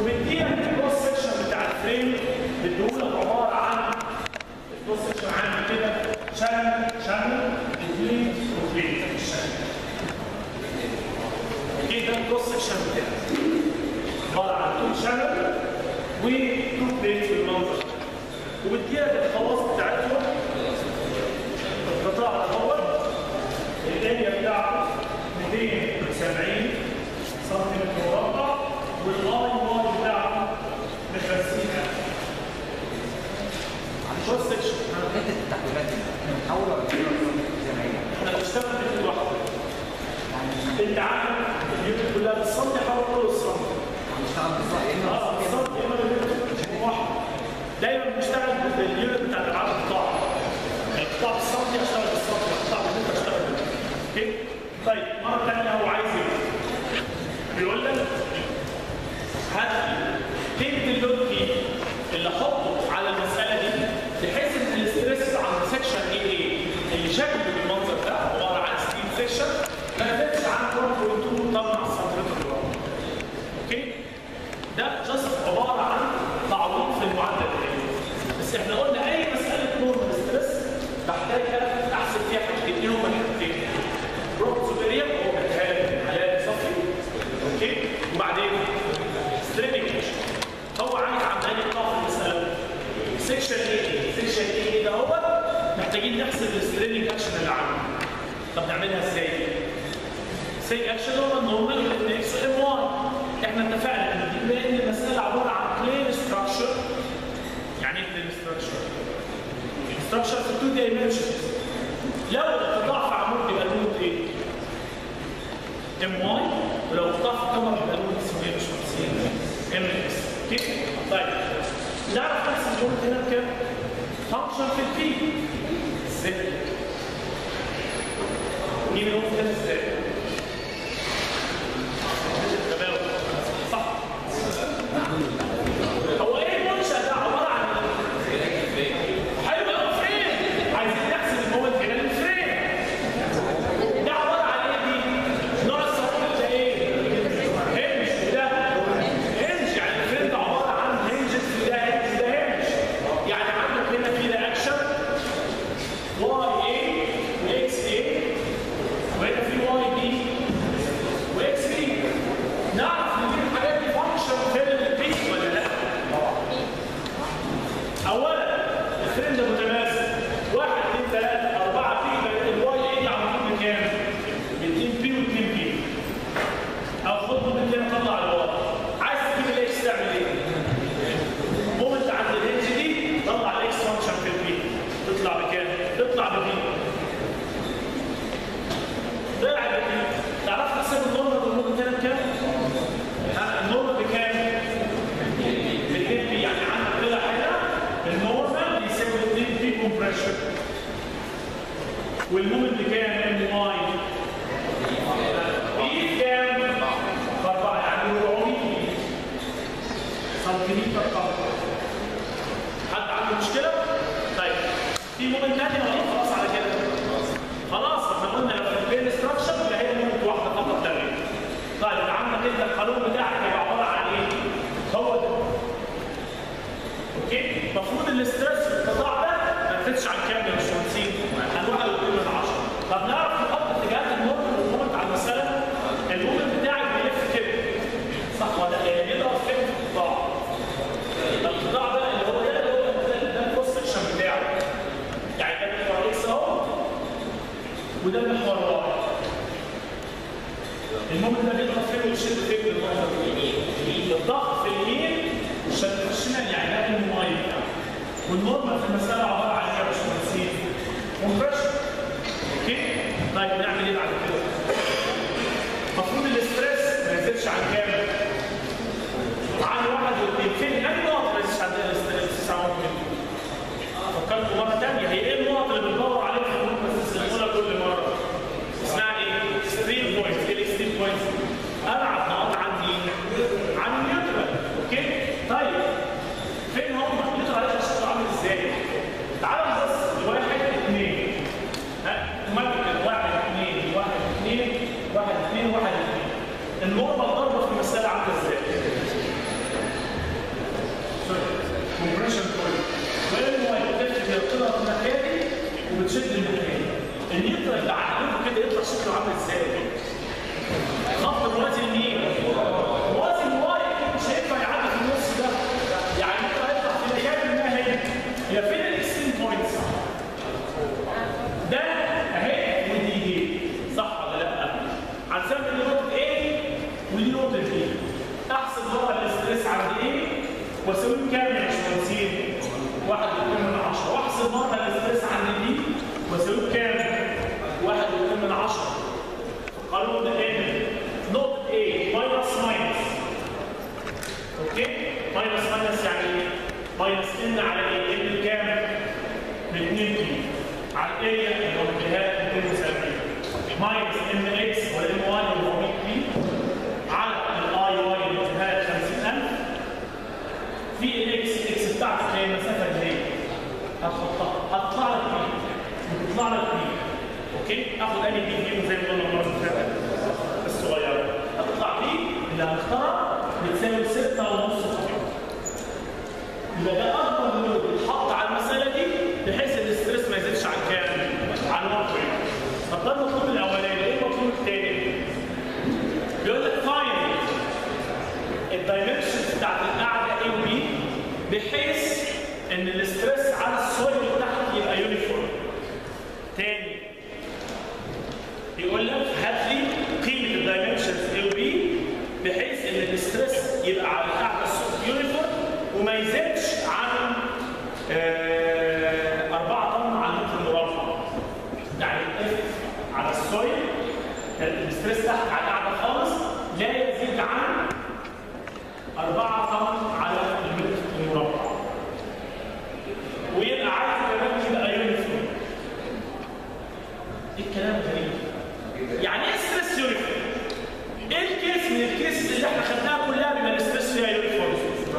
وبيديلك الكروس سكشن بتاع الفريم بيديهولك عباره عن الكروس سكشن عامل كده شانل شانل بليد وبليد الشانل اوكي ده الكروس سكشن بتاعك عباره عن تو شانل وتو بليد في المنظر وبتجيلك الخواص بتاعتهم القطاع الاول الاريا بتاعته 270 سنتيمتر مربع والاي واي بتاعته ب 50000 شورت سكشن حته التحويلات دي من اول ولا زي ما هي احنا بنشتغل في واحده انت عارف اليوم كلها بالسنتي حاول كله السنتي هنشتغل بالظبط يا اما اه بالظبط بالظبط يا اما باليونت واحد دايما بنشتغل باليونت بتاع الالعاب القطاع القطاع بالسنتي اشتغل بالسنتي القطاع بالمتر اشتغل بالمتر اوكي طيب مره ثانيه هو عايز ايه؟ بيقول لك هات لي قيمه اللود دي اللي احطه على المساله دي بحيث ان الاستريس عند سكشن ايه ايه اللي شكله بالمنظر ده عباره عن ستيل سكشن ما يزيدش عن 1.2 طن على السنتيمتر الواحد اوكي ده جاست عباره عن تعويض في المعدل العلمي بس احنا قلنا اي مساله نورمال ستريس بحتاج احسب فيها حاجتين ايه هما الحاجتين؟ روح سوبريور هو متهالك حلال صفي اوكي وبعدين ستريننج هو عايز عمال يقطع في المساله سيكشن ايه سيكشن ايه ده هو محتاجين نحسب الستريننج اكشن اللي عنده طب نعملها ازاي؟ سي اكشن هو النورمال اكس ام 1 احنا اتفقنا ان دي بما ان المساله عباره عن بلين ستراكشر يعني ايه بلين ستراكشر؟ ستراكشر في 2 دايمنشنز لو القطاع في عمود يبقى لونه ايه؟ ام واي ولو القطاع في كاميرا يبقى لونه اسمه ايه مش مهندسين؟ ام اكس اوكي؟ طيب نعرف نحسب الجمله هنا بكام؟ فانكشن في البي ازاي؟ مين هو ده ازاي؟ تمام صح هو ايه المنشأ ده عبارة عن حلو قوي فريم عايزين نحسب المومنت هنا للفريم ده عبارة عن ايه دي؟ نوع السطح ده ايه؟ هنج ده هنج يعني الفريم ده عبارة عن هنجز ده هنج ده هنج يعني عندك هنا في رياكشن واي ايه واكس ايه وهنا في واي بي واكس بي نعرف ان دي الحاجات دي فانكشن في البيت ولا لا؟ اولا الفريم ده متماسك واحد اثنين ثلاثه اربعه في الواي اي دي على طول بكام؟ 2 بي و2 بي او خد من كده طلع الواي عايز تجيب الاكس تعمل ايه؟ مومنت عند الهنج دي طلع الاكس فانكشن في البي تطلع بكام؟ تطلع ببي طلع ببي تعرف تحسب النورمال والنورمال هنا بكام؟ ها، النورمال بكام؟ ب 2 بي يعني عندك طلع هنا النورمال بيساوي 2 بي كومبريشن والمومنت بكام؟ ام واي بي كام؟ باربعه يعني 400 بي سنتيمتر كفر حد عنده مشكله؟ طيب في مومنت تاني ولا خلاص على كده؟ خلاص احنا قلنا لو في البين ستراكشر يبقى هي مومنت واحده فقط لا غير. طيب يبقى عندك انت القانون بتاعك هيبقى عباره عن ايه؟ هو ده. اوكي؟ المفروض الاسترس في القطاع ده ما يزيدش عن كام يا باشمهندسين؟ عن 1 من 10. طب نعرف نحط اتجاهات المومنت والمومنت على المساله؟ المومنت بتاعك بيلف كده. صح ولا ايه؟ يضرب فين في القطاع؟ القطاع ده اللي هو ده اللي هو ده ده الكروس سكشن بتاعه. يعني ده محور اكس اهو وده محور واي. المهم ده بيضغط فين ويشد فين بالمنظر الضغط في اليمين والشد في الشمال يعني ده الماي بتاعه. والنورمال في المساله عباره عن ايه يا باشمهندسين؟ كومبريشن. اوكي؟ طيب نعمل ايه بعد كده؟ المفروض الاستريس ما يزيدش عن كام؟ عن واحد واثنين فين؟ اي نقطه ما يزيدش عن الاستريس 9 فكرت مره ثانيه هي ايه النقط اللي بندور عليها في النقطه بتستخدموها كل مره؟ اسمها ايه؟ ستريم بوينت ايه الستريم بوينت؟ ابعد نقاط عن مين؟ عن النيوترال اوكي؟ طيب فين هم؟ النيوترال عليها شكله عامل ازاي؟ تعال نبص لواحد اثنين ها؟ ممكن واحد اثنين واحد اثنين واحد اثنين واحد اثنين النورمال ضربه في المساله وتشد الناحيه النيوترال اللي عندكم كده يطلع شكله عامل ازاي؟ خط موازي لمين؟ موازي لواي مش هينفع يعدي في النص ده يعني انت هيطلع في مكان ما هي هي فين الاكستريم بوينتس؟ ده اهي ودي دي صح ولا لا؟ هنسمي دي نقطة A ودي نقطة B احسب بقى الاستريس عند A واسوي كام يا باشمهندسين؟ واحد واتنين من عشرة واحسب مرة الاستريس عند B واسوي كام؟ واحد واتنين من عشرة قانون ان نقطة A ماينس ماينس اوكي؟ ماينس ماينس يعني ايه؟ ماينس ان على ايه؟ ان كام؟ ب 2 بي على الاريا اللي هو الجهات 270 ماينس ان اكس والام واي اللي هو 100 بي على الاي واي اللي هو الجهات 50000 في الاكس الاكس بتاعتك هي المسافه اللي هي هتحطها هتطلع لك بي بتطلع لك بي اوكي اخد اني بي دي زي ما قلنا المره اللي فاتت الصغيره هتطلع بي اللي هنختارها بتساوي 6 ونص يبقى ده اكبر لود اتحط على المساله دي بحيث الاستريس ما يزيدش عن كام؟ عن 1 طب ده المطلوب الاولاني ايه المطلوب الثاني؟ بيقول لك فاين الدايمنشنز بتاعت القاعده A و B بحيث ان الاستريس على السويل اللي تحت يبقى يونيفورم. تاني يقول لك هات لي قيمه الدايمنشنز A و B بحيث ان الاستريس يبقى على القاعده يونيفورم وما يزيدش عن 4 طن على المتر المربع. يعني الاف على السويل الاستريس تحت على القاعده خالص لا يزيد عن 4 طن على المتر المربع. ويبقى عايز كمان يبقى يونيفورم. ايه الكلام غريب؟ يعني ايه ستريس يونيفورم؟ ايه الكيس من الكيسز اللي احنا خدناها كلها بما الاستريس فيها يونيفورم؟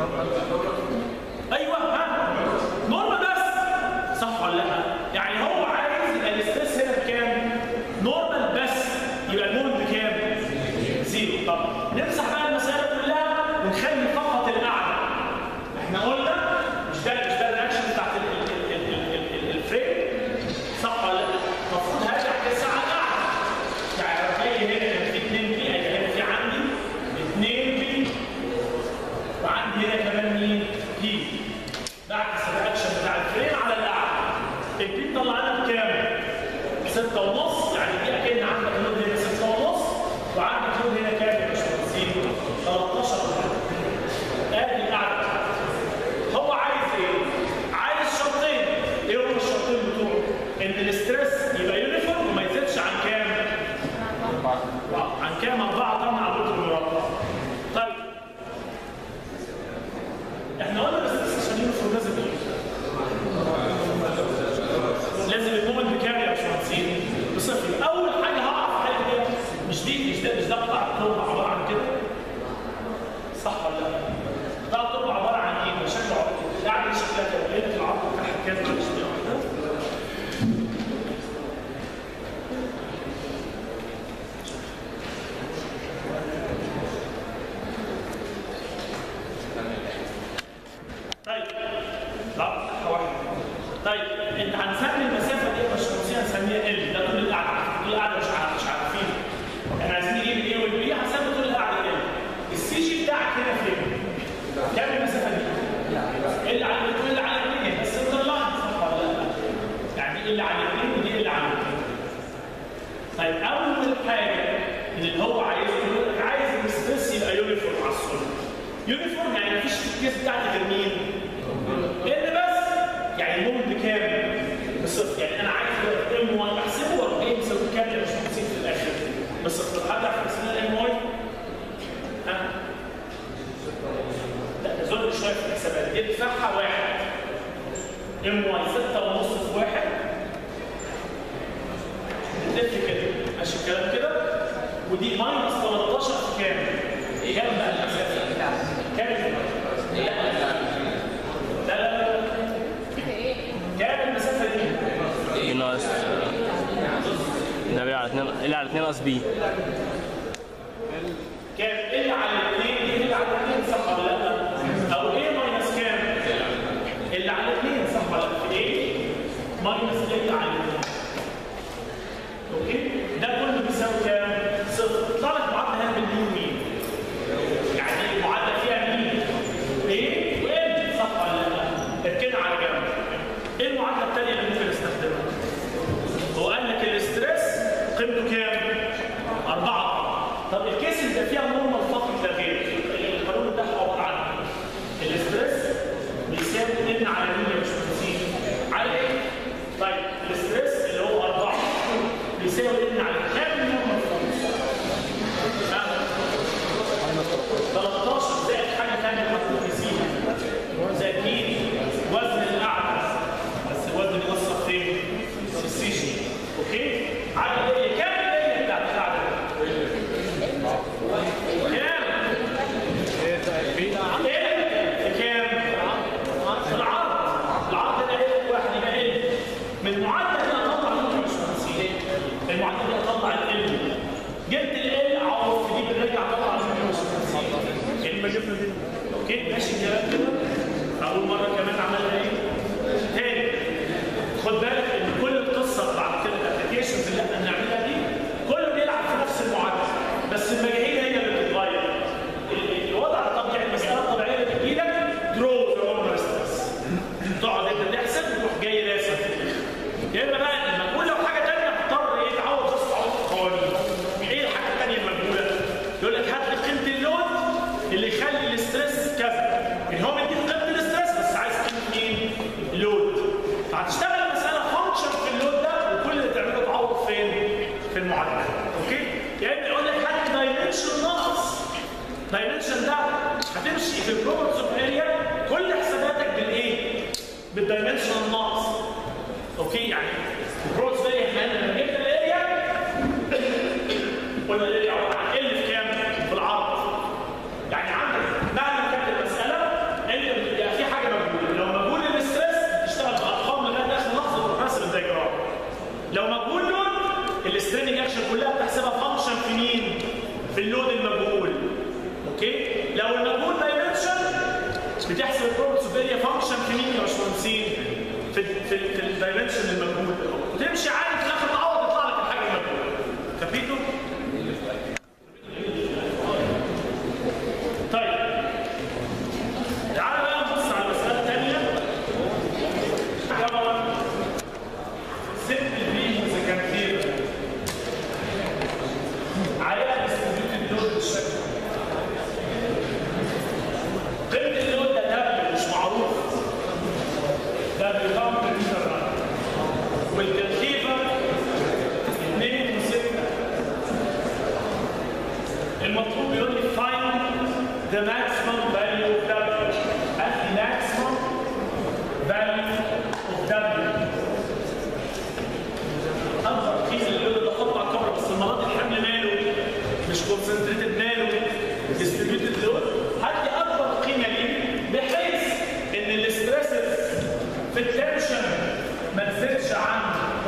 ايوه ها نورمال بس صح ولا لا؟ يعني هو عايز يبقى الاستريس هنا بكام؟ نورمال بس يبقى المومنت بكام؟ زيرو طب نمسح بقى المسائل كلها ونخلي فقط القاعده احنا قلنا مش ده مش ده الاكشن بتاعت ال- ال- ال- ال- ال- ال- الفريم صح ولا لا؟ المفروض هرجع كده ساعه القاعده يعني لو جاي هنا كان في 2 بي هنا في عندي 2 بي وعندي هنا كمان مين؟ بي بعكس الاكشن بتاع الفريم على القاعده البي طلع لنا بكام؟ 6 ونص يعني دي اكن عندك لود هنا 6 ونص وعندك لود هنا كام يا باشمهندسين؟ 13 ادي القاعده بتاعتك هو عايز ايه؟ عايز شرطين ايه هم الشرطين بتوعه؟ ان الاستريس يبقى يونيفورم وما يزيدش عن كام؟ عن كام 4 طن على المتر المربع طيب احنا قلنا الاستريس عشان يونيفورم لازم ايه؟ لازم المومنت بكام يا باشمهندسين؟ بصفر اول حاجه هعرف حاجه كده مش دي مش ده مش ده قطع التربه عباره عن كده صح ولا لا؟ قطع التربه عباره عن ايه؟ شكله عباره كده يعني شكلها كده قايل لك العرض بتاعها كده معلش دي واحدة. طيب لا واحد طيب انت هنسمي المسافه دي يا باشمهندس هنسميها ال ده طول القعده طول القعده مش عارف مش عارفين احنا عايزين نجيب الايه والبي هنسمي طول القعده ال السي جي بتاعك هنا فين؟ كام المسافه دي؟ ال على الاثنين ال على الاثنين بس انت لاين صح ولا لا؟ يعني ال على الاثنين ودي ال على الاثنين طيب اول حاجه اللي هو عايزه يقول لك عايز الاستريس يبقى يونيفورم على الصوره يونيفورم يعني مفيش في الكيس بتاعتي غير مين؟ ال بس يعني المومنت بكام؟ بصفر يعني انا عايز ام 1 احسبه واروح ايه مسوي كام يا باشمهندس في الاخر بصفر حد يعرف اسمها الام واي؟ ها؟ لا زود شويه في الحسابات دي ادفعها واحد ام واي 6 ونص في واحد بتلف كده ماشي الكلام كده ودي ماينس 13 في كام؟ كام بقى المسافه؟ كام؟ لا لا لا لا كام المسافه دي؟ بي ناقص ده بي على 2 ال على 2 ناقص بي كام؟ ال على الاثنين دي ال على الاثنين صح ولا لا؟ او ايه ماينس كام؟ ال على الاثنين صح ولا لا؟ ايه؟ ماينس ال على الاثنين اللي فيها نورمال فقط لا غير القانون ده عباره عن الاسترس بيساوي ان على مين يا باشمهندسين؟ على ايه؟ طيب الاسترس اللي هو 4 بيساوي ان على كام نورمال فقط؟ 13 زائد حاجه ثانيه حطوا نسيها زائد مين؟ وزن الاعلى بس الوزن بيوصل فين؟ في السيشن اوكي؟ عدد ايه؟ كام الايه بتاعت القاعده؟ كام؟ ايه؟ كام؟ العرض العرض ده ايه؟ واحد يبقى ايه؟ من المعدل ده اطلع منه مش مهندسين المعدل ده اطلع ال جبت ال عوض في دي بنرجع اطلع منه مش مهندسين كلمه جبنا دي اوكي ماشي الكلام كده اول مره كمان عملنا ايه؟ تاني خد بالك ان كل القصه بعد كده الابلكيشنز اللي احنا بنعملها دي كله بيلعب في نفس المعادله بس المجاهيل هي اللي بتتغير ال- الوضع الطبيعي المساله الطبيعيه اللي بتجيلك درو ذا اون تقعد انت تحسب وتروح جاي راسم يا اما بقى المجهول لو حاجه ثانيه هتضطر ايه تعوض بس تعوض القوانين ايه الحاجه الثانيه المجهوله؟ يقول لك هات لي قيمه اللود اللي يخلي الاسترس كذا يعني هو مديك قيمه الاسترس بس عايز قيمه مين؟ اللود فهتشتغل المساله فانكشن في اللود ده وكل اللي تعمله تعوض فين؟ في المعادله اوكي؟ يا اما يقول لك هات دايمنشن ناقص دايمنشن ده هتمشي في البروبرتس اوف اريا كل حساباتك بالايه؟ بالدايمنشن الناقص اوكي يعني البروبرتس اوف اريا احنا لما جبنا الاريا قلنا الاريا عباره عن ال في كام؟ في العرض يعني عندك مهما كانت المساله انت بيبقى في حاجه مجهوله لو مجهول الاسترس تشتغل بارقام لغايه اخر لحظه وتروح راسم الدياجرام لو مجهول لود السترينج اكشن كلها بتحسبها فانكشن في مين؟ في اللود المجهول اوكي لو المجهول دايمنشن بتحسب البروبرتس اوف اريا فانكشن في مين يا باشمهندسين؟ في في في الدايمنشن المجهول وتمشي عادي في الاخر تعوض يطلع لك الحاجه المجهوله كابيتو؟ طيب تعالى بقى نبص على المساله الثانيه طبعا simple being the container عليها distributed load بالشكل قيمة اللود ده دبل مش معروف دبل كام متر رن والتركيبة 2 و6 المطلوب يقول لي find the maximum value of W at the maximum value of W اكبر قيمه اللود اللي احطه على الكاميرا بس المرات الحمل ماله مش كونسنتريتد ماله ديستريبيوتد لود هات لي اكبر قيمه ليه بحيث ان الاستريسز في التنشن ما تزيدش عن 1.4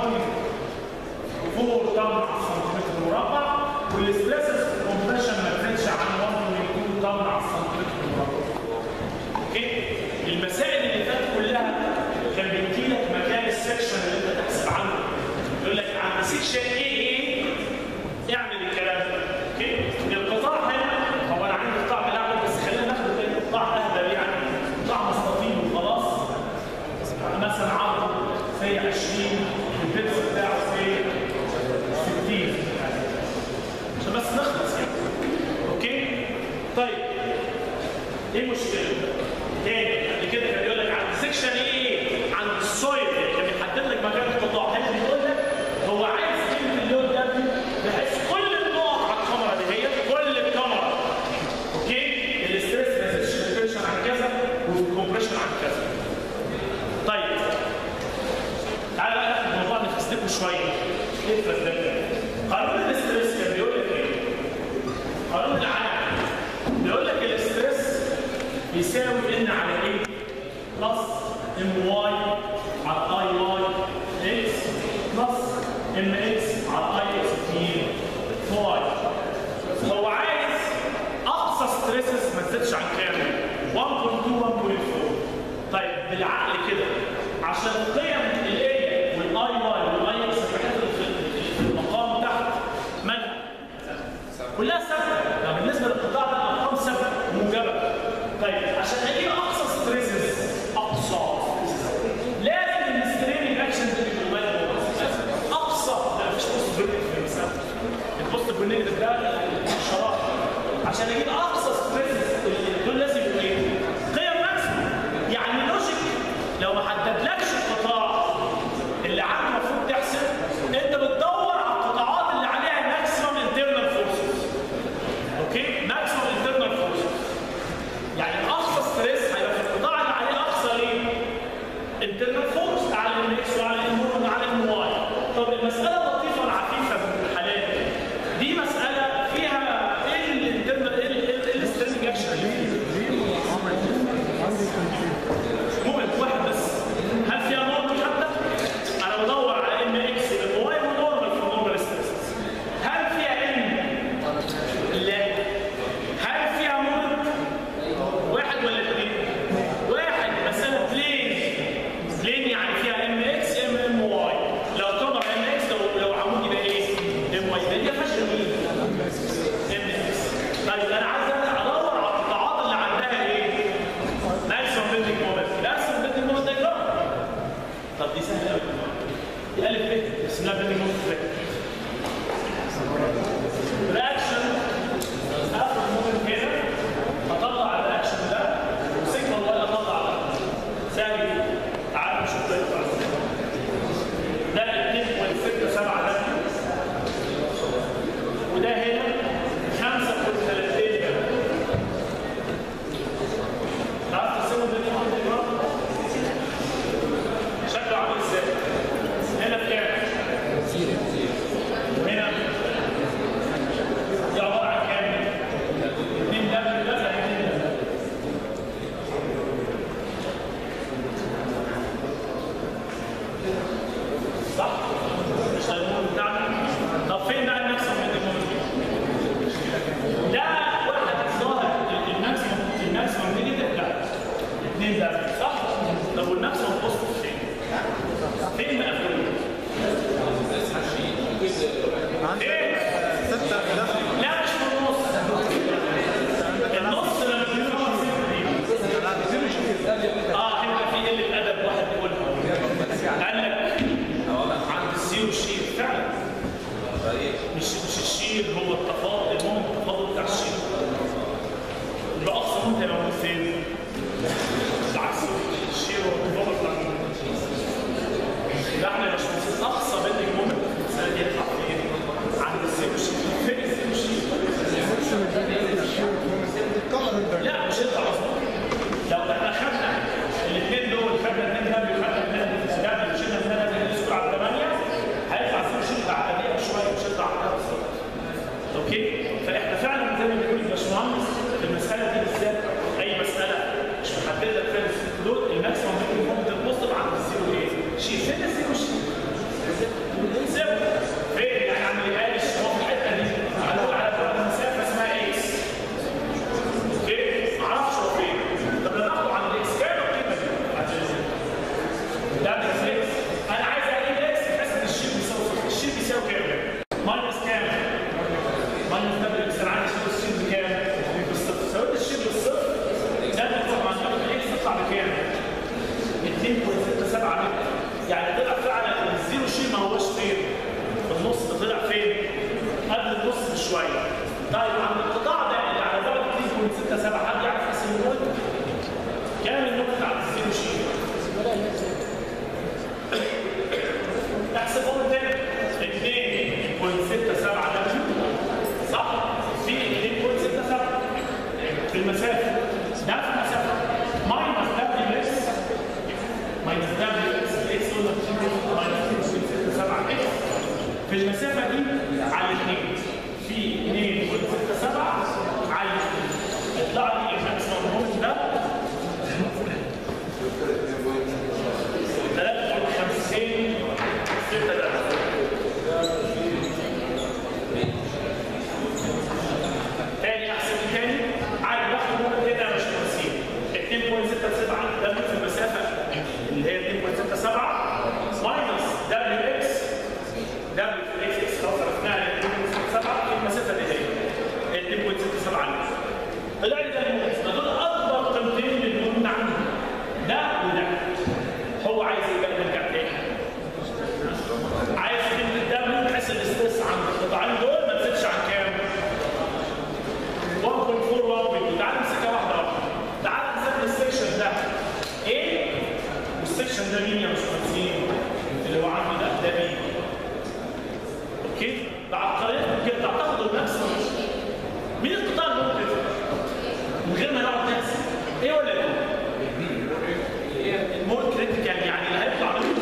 طن على السنتيمتر مربع والاستريسز في الكومبريشن ما تزيدش عن 1.2 طن على السنتيمتر مربع اوكي المسائل اللي فاتت كلها كان بيدي لك مكان السكشن اللي انت تحسب عنه يقول لك عند سكشن ايه ايه اعمل الكلام ده اوكي القطاع هنا هو انا عندي قطاع بلعب بس خلينا ناخد قطاع اهبل يعني قطاع مستطيل وخلاص مثلا عرضه زي 20 البيتس بتاعه زي 60 عشان بس نخلص يعني اوكي طيب ايه المشكله؟ تاني قبل كده كان بيقول لك عند سكشن ايه؟ عند السويل كان بيحدد لك مكان القطاع هنا بيقول لك هو عايز قيمه اللود ده بحيث كل النقط على الكاميرا دي هي كل الكاميرا اوكي؟ الاستريس ما يزيدش في التنشن عن كذا وفي الكومبريشن عن كذا. طيب تعالى بقى ناخد الموضوع نفسدكه شويه. ايه الفزلكه؟ قانون الاستريس كان بيقول لك ايه؟ قانون العالم بيقول لك الاستريس يساوي ان على ايه؟ بلس ام واي على اي واي اكس بلس ام اكس على اي اكس تي واي هو عايز اقصى ستريسز ما تزيدش عن كام؟ 1.2 1.4 طيب بالعقل كده عشان قيم الاريا والاي واي والاي اكس الحاجات اللي في- في المقام تحت مالها؟ كلها ثابته يعني بالنسبه للقطاع ده ارقام ثابته موجبه طيب عشان اجيب اقصى ستريسز اقصى لازم الستريننج اكشن ده يبقى موجود. اقصى لا مفيش بوست بنيجاتيف في المسافه البوست بنيجاتيف ده الشرايح دي الف ب اسمها بيلدينج مومنت فيكتور رياكشن اخر مومنت هنا اطلع الرياكشن ده وسيجما ولا اطلع ده ثاني تعالوا نشوف ده يطلع ازاي ده 2.67 ده وده هنا 5.30 هنا تعرف تقسمه بين ايه وبين شكله عامل ازاي؟ هنا بكام؟ وهنا دي عباره عن كام؟ 2 دبل ده 2 دبل صح؟ مش هنقول بتاعنا طب فين بقى الماكسيمم من المومنت؟ ده واحد ظاهر الماكسيمم الماكسيمم نيجاتيف لا اثنين ده صح؟ طب والماكسيمم بوزيتيف فين؟ فين بقى فين؟ ايه؟ ستة ده لا مش في النص النص لما بيكون اه هنا في قله ادب واحد بيقولها قال لك عند الزيرو شير فعلا مش مش الشير هو التفاضل المهم التفاضل بتاع الشير يبقى اقصى منتج موجود فين؟ بالعكس الشير هو التفاضل بتاع المنتج يبقى احنا مش بنسيب اقصى بيلدينج مومنت في المساله دي يطلع فين؟ عند الزيرو شير فين الزيرو شير؟ لا مش هيطلع مظبوط لو احنا خدنا الاثنين دول خدنا اثنين دبل وخدنا اثنين دبل وشلنا اثنين دبل نسكر على الثمانيه هيطلع زيرو شير بعد دقيقه شويه مش هيطلع على بالظبط اوكي فاحنا فعلا زي ما بيقول الباشمهندس في المساله دي بالذات اي مساله مش محدده لك فيها الدول الماكسيمم بيكون ممكن البوزيتيف عند الزيرو ايه؟ شيء فين الزيرو شيء؟ زيرو فين يعني عم يقالش هو في الحته دي هنقول على مسافه اسمها اكس اوكي؟ معرفش هو فين طب لما اخده عند الاكس كام القيمه دي؟ ده بالفليكس انا عايز اجيب اكس بحيث ان الشيء بيساوي صفر الشيء بيساوي كام؟ ماينس كام؟ ماينس ده بالاكس انا عايز اشيل الشيء بكام؟ بالصفر سويت الشيء بالصفر ده بيطلع مع الاكس يطلع بكام؟ 2.67 متر يعني طلع فعلا ان الزيرو شيء ما هوش فين؟ في النص ده طلع فين؟ قبل النص بشويه طيب عند القطاع ده اللي على بعد 2.67 حد يعرف اسم النقط؟ كام النقطة على الزيرو شيء؟ احسبهم تاني 2.67 ده صح؟ في 2.67 في المسافة ده في المسافة ماينس دبليو اكس ماينس دبليو اكس الاكس قلنا ماينس 2.67 اكس في المسافة دي على الاثنين في 2.67 على الاثنين يطلع لي الماكسيمم مومنت ده 53 6 ده تاني احسب تاني عادي واحد ممكن كده مش 50 2.67 ده في المسافه اللي هي 2.67 ماينس دبليو اكس دبليو في الاكس اكس خلاص عرفناها 2.67 في المسافه اللي هي 2.67 طلع لي ده المومنت دول اكبر قيمتين للمومنت عندي ده وده هو عايز يبقى نرجع تاني عايز قيمه الدبليو بحيث الاسترس عند القطاعين دول ما تزيدش عن كام؟ 1.41 تعال نمسكها واحده واحده تعال نمسك السكشن ده ايه والسكشن ده مين يا باشمهندسين اللي هو عندي ده ده مين اوكي بعبقريتكم كده تعتقدوا الماكسيمم مين القطاع الممكن من غير ما نقعد نحسب ايه ولا ايه المور كريتيكال يعني اللي هيطلع منه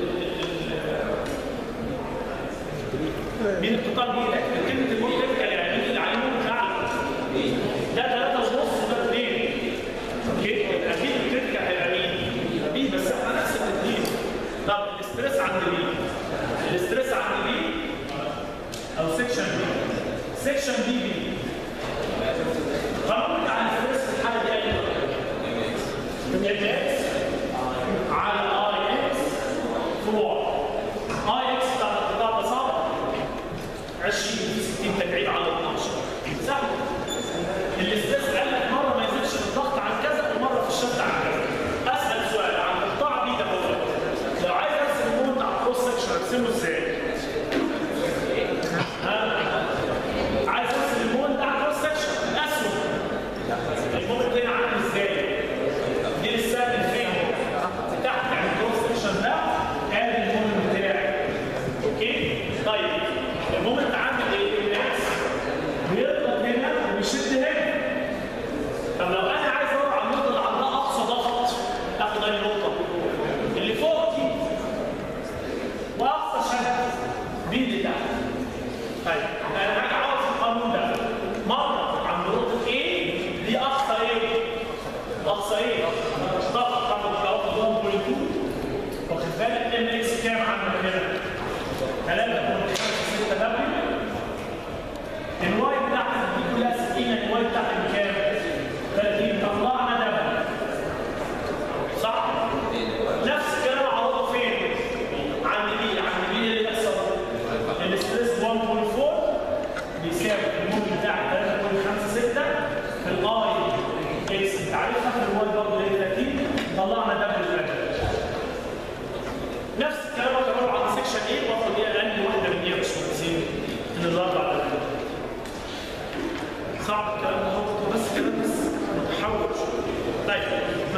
مين القطاع الممكن كلمه المور كريتيكال يعني مين اللي عليه ممكن اعلى ده ثلاثة ونص وده اثنين اوكي اكيد الكريتيكال هيبقى مين؟ يبقى بي بس احنا نحسب الاثنين طب الاستريس عند مين؟ الاستريس عند مين؟ او سكشن بي سكشن بي بي قانون بتاع الاستريس في الحاله دي ايه؟ ام اكس على اي اكس في واي اي اكس بتاع القطاع ده صعب 20 60 تبعيد على 12 سهل الاستاذ قال لك مره ما يزيدش الضغط عن كذا ومره في الشد عن كذا اسال سؤال عن القطاع دي ده هو لو عايز ارسم المومنت على الكروس سكشن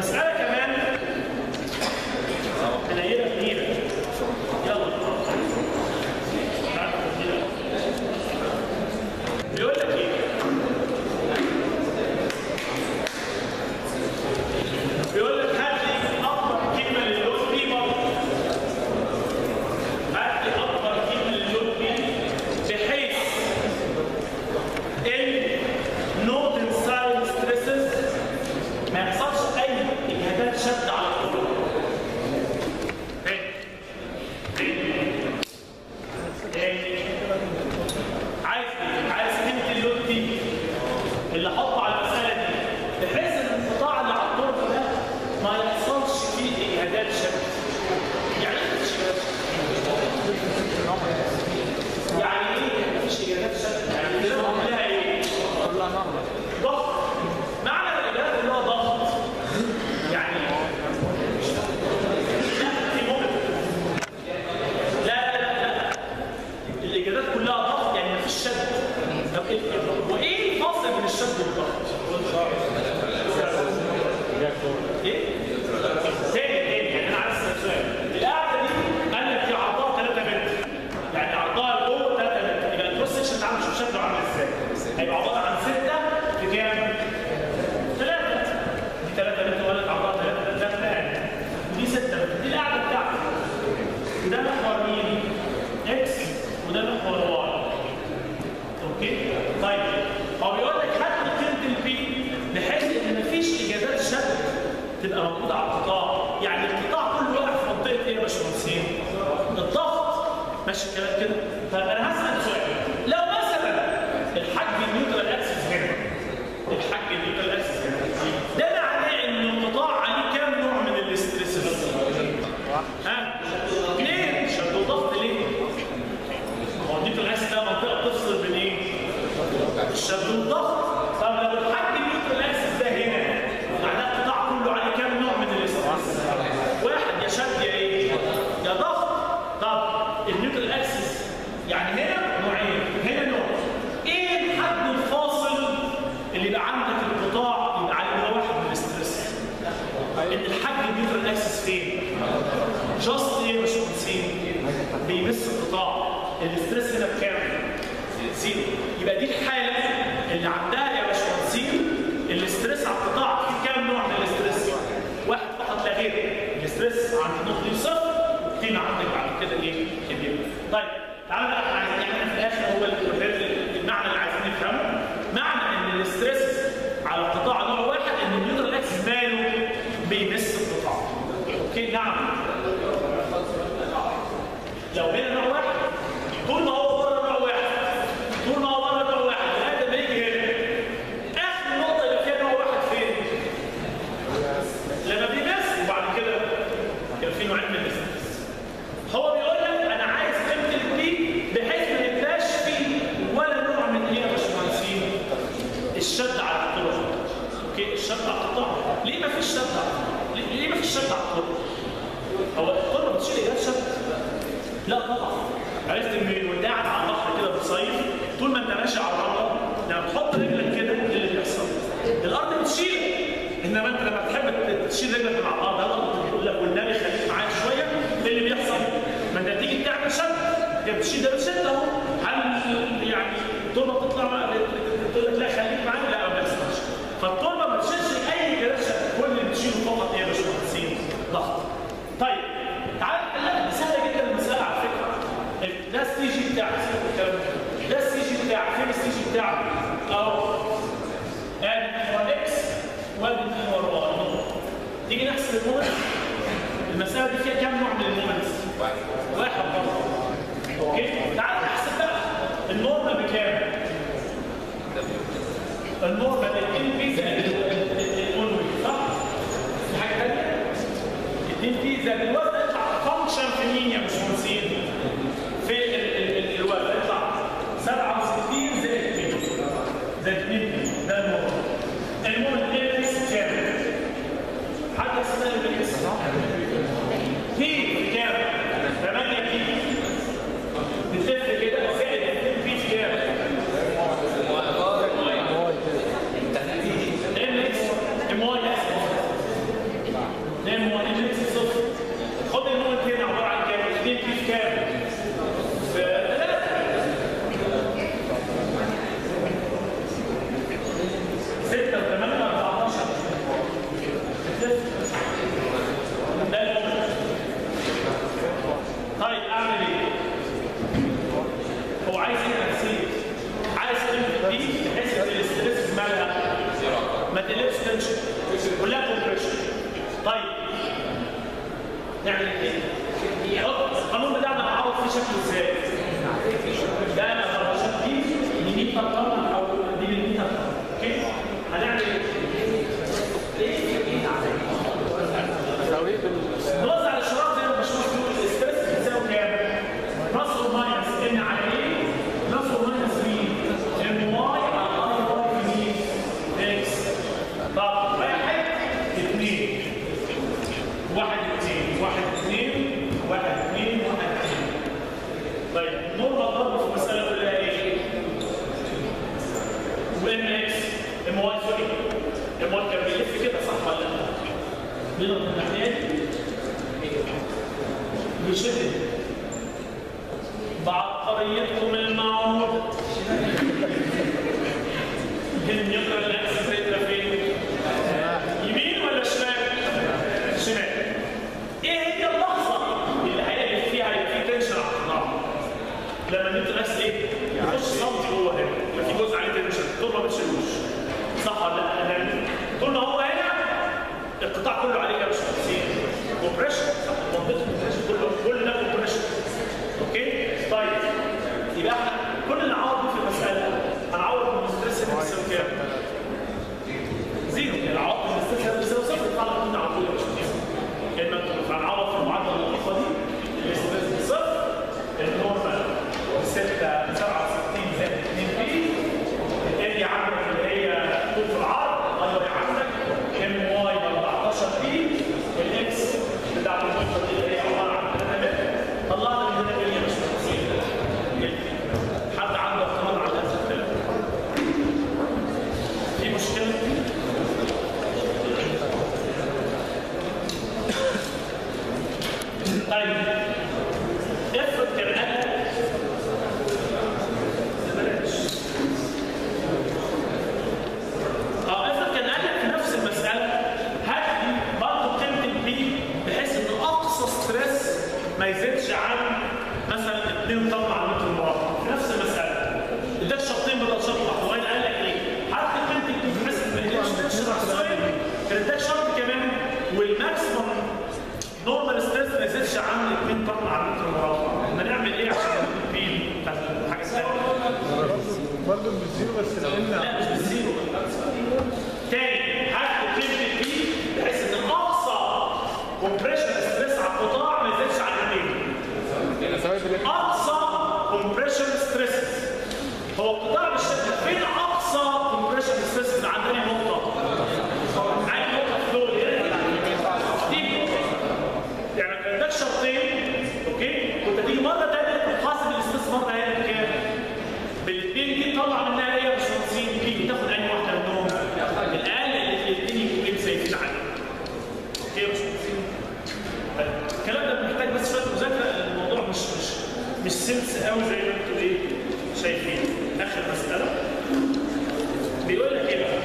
مسألة كمان قليلة كبيرة يلا تعال كده. بيقول لك ايه؟ بيقول لك هات لي اكبر كلمه للون دي برضه هات لي اكبر كلمه للون دي بحيث ان نو تنسايل ستريسز ما يحصلش اي اجهادات شد على الطرق تاني تاني تاني عايز ايه؟ عايز قيمه اللون دي اللي احطه على المساله دي بحيث ان الانقطاع اللي على الطرق ده ما يحصلش فيه اجهادات شد يعني ايه مفيش اجهادات شد؟ يعني ايه مفيش اجهادات شد؟ يعني الجزمه كلها ايه؟ كلها نورمال ضغط معنى الاجهاد اللي هو ضغط يعني لا في ممكن لا لا لا لا الاجابات كلها ضغط يعني مفيش شد طب إيه- وايه الفاصل بين الشد والضغط؟ ايه؟ تاني تاني يعني انا عايز اسال سؤال القاعده دي قال لك دي عرضها 3 متر يعني عرضها لجوه 3 متر يبقى الكروس سكشن تعالى نشوف شكله عامل ازاي هيبقى عباره عن 6 في كام؟ 3 دي 3 متر ولا عرضها 3 3 يعني ودي 6 متر دي القاعده بتاعتي وده محور مين؟ اكس وده محور واي اوكي؟ طيب هو بيقول لك هات لي قيمه البي بحيث ان مفيش اجابات شد تبقى موجوده على القطاع، يعني القطاع كله واقع في منطقه ايه يا باشمهندسين؟ الضغط ماشي الكلام كده؟ طيب انا هسال سؤال لو مثلا الحجم النيوترال اكسس هنا الحجم النيوترال اكسس هنا ده معناه ان القطاع عليه كام نوع من الاستريسز؟ ها؟ اثنين شد وضغط ليه؟ هو النيوترال اكسس ده منطقه بتفصل بين ايه؟ الشد والضغط طب لو الحجم النيوترال اكسس ده هنا معناه القطاع كله عليه كام نوع من الاسترس؟ واحد يا شد يا ايه؟ يا ضغط طب النيوترال اكسس يعني هنا نوعين هنا نوع ايه الحد الفاصل اللي يبقى عندك القطاع يبقى عليه نوع واحد من الاسترس؟ ان الحجم النيوترال اكسس فين؟ جاست ايه يا باشمهندسين؟ بيمس القطاع الاسترس هنا بكام؟ زيرو يبقى دي الحاله اللي عندها يا باشمهندسين الاسترس على القطاع في كام نوع من الاسترس؟ واحد فقط لا غير الاسترس عند النقطه دي صفر قيمه عندك بعد كده ايه؟ كبيره. طيب تعالى بقى احنا عايزين يعني في الاخر هو ال- المعنى اللي عايزين نفهمه معنى ان الاسترس على القطاع نوع واحد ان النيوترال اكسس ماله بيمس القطاع. اوكي نعم لو هنا نوع واحد طول ما هو بره نوع واحد طول ما هو بره نوع واحد لغايه ما يجي هنا اخر نقطه يبقى فيها نوع واحد فين؟ لما بيمس وبعد كده كان في نوعين من الاسترس هو بيقول لك انا عايز قيمه البي بحيث ما يبقاش فيه ولا نوع من ايه يا باشمهندسين؟ الشد على الطرق اوكي الشد على القطاع ليه ما فيش شد على الطرق؟ ليه ليه ما فيش شد على الطرق؟ هو الطرق بتشيل ايجاد شد لا طبعا عرفت ان وانت قاعد على البحر كده بتصيف طول ما انت ماشي على الرمله لما تحط رجلك كده ايه اللي بيحصل؟ الارض بتشيلك انما انت لما تحب تشيل رجلك من على الارض الارض بتقول لك والنبي خليك معايا شويه ايه اللي بيحصل؟ ما انت تيجي تعمل شد هي بتشيل ده بتشد اهو هل يعني طول ما تطلع تقول لك لا خليك معايا لا ما بيحصلش فالطلبه ما تشيلش اي جلاش كل اللي بتشيله فقط ايه يا باشمهندسين؟ ضغط طيب تعال نحلها دي سهله جدا المساله على فكره ده السي جي بتاعك سيبك من الكلام ده. ده السي جي بتاعك فين السي جي بتاعك؟ اهو ادي محور اكس وادي محور واي تيجي نحسب المومنت المساله دي فيها كام نوع من المومنتس؟ واحد واحد برضه اوكي تعال نحسب بقى النورمال بكام؟ النورمال 2 بي زائد الاون صح؟ في حاجه ثانيه؟ 2 بي زائد الوزن يطلع فانكشن في مين يا باشمهندسين؟ في ال- ال- ال- الوزن يطلع 67 زائد 2 زائد 2 بي ده النورمال المهم الاكس كام؟ حد يحسبها لي بالاكس بي كام؟ 8 بي بتلف كده زائد 2 بي كام؟ ام اكس ام واي ام 1 اندكس صفر خد المومنت هنا عباره عن كام؟ 2 بي في كام؟ في 3 6 و 8 14 ده المومنت طيب اعمل ايه؟ هو عايز ايه تنسيق؟ عايز قيمه دي بحيث ان الاستريس مالها ما تقلبش تنشن كلها كومبريشن طيب نعمل ايه؟ حط القانون بتاعنا نعوض فيه شكله ازاي؟ ده انا الرشاد دي يمين طبقه او دي يمين طبقه اوكي؟ هنعمل ايه؟ نوزع الاشارات زي ما الباشمهندس بيقول الاستريس بتساوي كام؟ بلس اور ماينس ان على ايه؟ بلس اور ماينس مين؟ ام واي على اي واي في مين؟ اكس طب واحد اثنين واحد اثنين واحد اثنين واحد اثنين واحد اثنين طيب نور ضرب في المسألة كلها ايه؟ وام اكس ام واي سوري ام واي كان بيلف كده صح ولا لا؟ بيضرب من الناحية دي بشدة بعبقريتكم المعهودة هم يقرا الاكس زي فين؟ يمين ولا شمال؟ شمال. ايه هي اللحظه اللي هيقف فيها هيبقى في تنشن على القطاع؟ لما انت الاكس ايه؟ يخش صمت جوه هنا، يبقى في جزء عليه تنشن، طول ما بتشيلوش. صح ولا لا؟ لأن طول ما هو هنا القطاع كله عليه كام شخصين؟ كومبريشن، صح؟ منطقه كومبريشن كله كل ده كومبريشن. اوكي؟ طيب يبقى احنا كل اللي عوض في المساله هنعوض من الاستريس اللي بيساوي كام؟ زيرو العوض من الاستريس اللي بيساوي صفر يطلع لك منه على طول يا باشمهندس. كلمه هنعوض في المعادله اللطيفه دي الاستريس بصفر النورمال 6 67 زائد 2 بي الاريا عندك اللي هي طول في العرض الاي عندك ام واي ب 14 بي الاكس بتاعت النقطه دي اللي هي عباره عن 3 متر طلعنا من هنا اريا مش مقسيم حد عنده اعتراض على هذا الكلام في مشكله طيب افرض كان قال لك بلاش اه افرض كان قال لك في نفس المساله هات لي برضه قيمه البي بحيث ان اقصى ستريس ما يزيدش عن مثلا 2 طن على المتر المربع في نفس المساله اداك شرطين بدل شرط واحد وبعدين قال لك ايه؟ هات لي قيمه البي بحيث ان ما يقلقش تنشن على السؤال كان اداك شرط كمان والماكسيمم نورمال ستريس ما يزيدش عن 2 طن على المتر المربع ما نعمل ايه عشان البي بتاعت الحاجه الثانيه برضه مش زيرو بس العلم لا مش بالزيرو تاني هات قيمه البي بحيث ان اقصى كومبريشن ستريس على القطاع ما يزيدش عن 2 اقصى كومبريشن ستريس هو القطاع بالشكل فين اقصى كومبريشن ستريس عند انهي نقطه؟ عند نقطه في دول دي يعني كان اداك شرطين اوكي كنت تيجي مره ثانيه تحاسب الاستريس مره هنا بكام؟ بالاثنين دي طلع منها ايه مش 50 بي تاخد انهي واحده منهم؟ الاقل اللي في الاثنين يكونوا سايفين عليه اوكي مش 50 الكلام ده محتاج بس شويه مذاكره الموضوع مش مش مش سلس قوي زي ما انتوا ايه شايفين اخر مساله بيقول لك ايه بقى